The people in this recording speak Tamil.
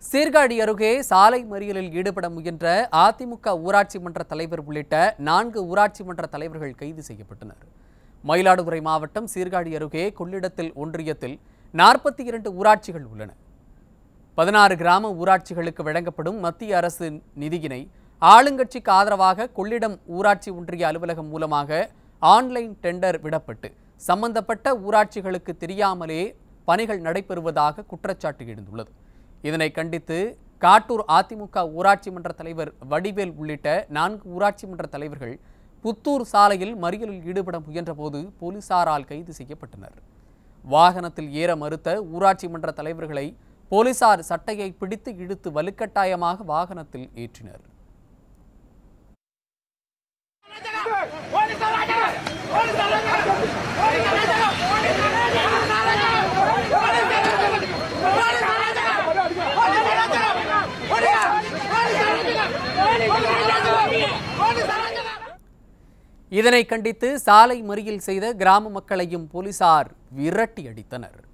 சீர்காழி அருகே சாலை மறியலில் ஈடுபட முயன்ற அதிமுக ஊராட்சி மன்ற தலைவர் உள்ளிட்ட நான்கு ஊராட்சி மன்ற தலைவர்கள் கைது செய்யப்பட்டனர் மயிலாடுதுறை மாவட்டம் சீர்காழி அருகே கொள்ளிடத்தில் ஒன்றியத்தில் நாற்பத்தி இரண்டு ஊராட்சிகள் உள்ளன பதினாறு கிராம ஊராட்சிகளுக்கு வழங்கப்படும் மத்திய அரசு நிதியினை ஆளுங்கட்சிக்கு ஆதரவாக கொள்ளிடம் ஊராட்சி ஒன்றிய அலுவலகம் மூலமாக ஆன்லைன் டெண்டர் விடப்பட்டு சம்பந்தப்பட்ட ஊராட்சிகளுக்கு தெரியாமலே பணிகள் நடைபெறுவதாக குற்றச்சாட்டு எழுந்துள்ளது இதனை கண்டித்து காட்டூர் அதிமுக ஊராட்சி மன்ற தலைவர் வடிவேல் உள்ளிட்ட நான்கு ஊராட்சி மன்ற தலைவர்கள் புத்தூர் சாலையில் மறியலில் ஈடுபட முயன்றபோது போலீசாரால் கைது செய்யப்பட்டனர் வாகனத்தில் ஏற மறுத்த ஊராட்சி மன்ற தலைவர்களை போலீசார் சட்டையை பிடித்து இழுத்து வலுக்கட்டாயமாக வாகனத்தில் ஏற்றினர் இதனை கண்டித்து சாலை மறியல் செய்த கிராம மக்களையும் போலீசார் விரட்டி அடித்தனர்